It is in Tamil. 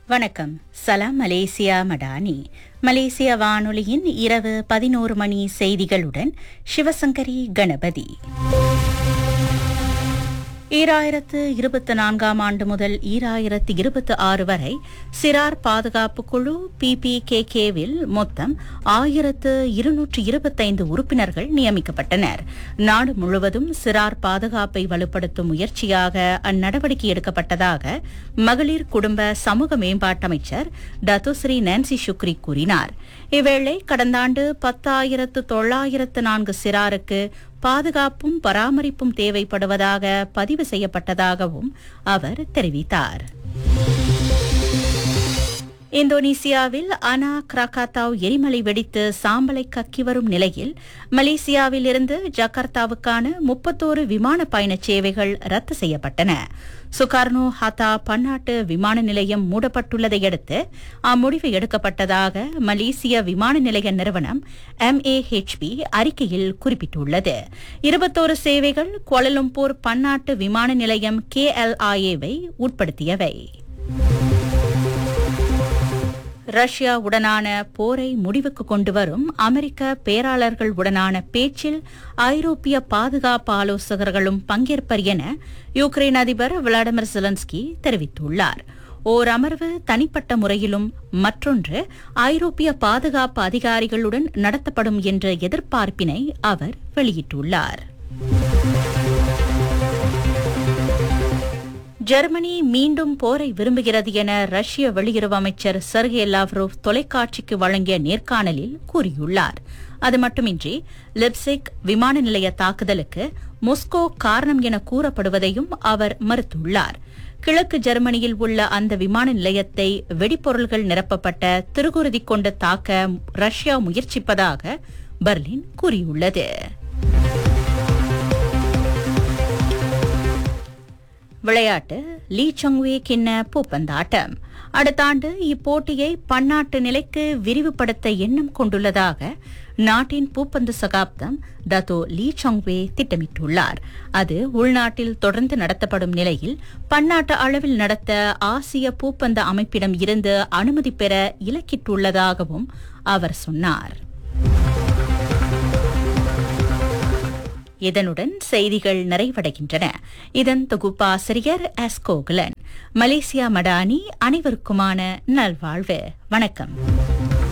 வணக்கம் சலாம் மலேசியா மடானி மலேசிய வானொலியின் இரவு பதினோரு மணி செய்திகளுடன் சிவசங்கரி கணபதி ஈராயிரத்து இருபத்தி நான்காம் ஆண்டு முதல் ஈராயிரத்து இருபத்தி ஆறு வரை சிறார் பாதுகாப்பு குழு பிபிகேகேவில் மொத்தம் ஆயிரத்து இருநூற்று இருபத்தைந்து உறுப்பினர்கள் நியமிக்கப்பட்டனர் நாடு முழுவதும் சிறார் பாதுகாப்பை வலுப்படுத்தும் முயற்சியாக அந்நடவடிக்கை எடுக்கப்பட்டதாக மகளிர் குடும்ப சமூக மேம்பாட்டு அமைச்சர் டத்துஸ்ரீ நான்சி சுக்ரி கூறினார் இவ்வேளை கடந்த ஆண்டு பத்தாயிரத்து தொள்ளாயிரத்து நான்கு சிறாருக்கு பாதுகாப்பும் பராமரிப்பும் தேவைப்படுவதாக பதிவு செய்யப்பட்டதாகவும் அவர் தெரிவித்தார் இந்தோனேசியாவில் அனா கிராகாத்தாவ் எரிமலை வெடித்து சாம்பலை கக்கி வரும் நிலையில் மலேசியாவில் இருந்து ஜகார்த்தாவுக்கான முப்பத்தோரு விமான பயணச் சேவைகள் ரத்து செய்யப்பட்டன சுகார்னோ ஹாத்தா பன்னாட்டு விமான நிலையம் மூடப்பட்டுள்ளதை அடுத்து அம்முடிவு எடுக்கப்பட்டதாக மலேசிய விமான நிலைய நிறுவனம் எம்ஏஹெச்பி அறிக்கையில் குறிப்பிட்டுள்ளது இருபத்தோரு சேவைகள் கோலலம்பூர் பன்னாட்டு விமான நிலையம் கேஎல்ஐஏவை உட்படுத்தியவை ரஷ்யாவுடனான போரை முடிவுக்கு கொண்டுவரும் அமெரிக்க பேராளர்கள் உடனான பேச்சில் ஐரோப்பிய பாதுகாப்பு ஆலோசகர்களும் பங்கேற்பர் என யுக்ரைன் அதிபர் விளாடிமிர் ஜெலன்ஸ்கி தெரிவித்துள்ளார் ஓர் அமர்வு தனிப்பட்ட முறையிலும் மற்றொன்று ஐரோப்பிய பாதுகாப்பு அதிகாரிகளுடன் நடத்தப்படும் என்ற எதிர்பார்ப்பினை அவர் வெளியிட்டுள்ளார் ஜெர்மனி மீண்டும் போரை விரும்புகிறது என ரஷ்ய வெளியுறவு அமைச்சர் செர்கே லாவ்ரோவ் தொலைக்காட்சிக்கு வழங்கிய நேர்காணலில் கூறியுள்ளார் அது மட்டுமின்றி லிப்சிக் விமான நிலைய தாக்குதலுக்கு மொஸ்கோ காரணம் என கூறப்படுவதையும் அவர் மறுத்துள்ளார் கிழக்கு ஜெர்மனியில் உள்ள அந்த விமான நிலையத்தை வெடிப்பொருள்கள் நிரப்பப்பட்ட திருகுருதி கொண்டு தாக்க ரஷ்யா முயற்சிப்பதாக பெர்லின் கூறியுள்ளது விளையாட்டு லீ சொங்வே கிண்ண பூப்பந்தாட்டம் அடுத்த ஆண்டு இப்போட்டியை பன்னாட்டு நிலைக்கு விரிவுபடுத்த எண்ணம் கொண்டுள்ளதாக நாட்டின் பூப்பந்து சகாப்தம் டத்தோ லீ சொங்வே திட்டமிட்டுள்ளார் அது உள்நாட்டில் தொடர்ந்து நடத்தப்படும் நிலையில் பன்னாட்டு அளவில் நடத்த ஆசிய பூப்பந்து அமைப்பிடம் இருந்து அனுமதி பெற இலக்கிட்டுள்ளதாகவும் அவர் சொன்னார் இதனுடன் செய்திகள் நிறைவடைகின்றன இதன் தொகுப்பாசிரியர் எஸ் கோகுலன் மலேசியா மடானி அனைவருக்குமான நல்வாழ்வு வணக்கம்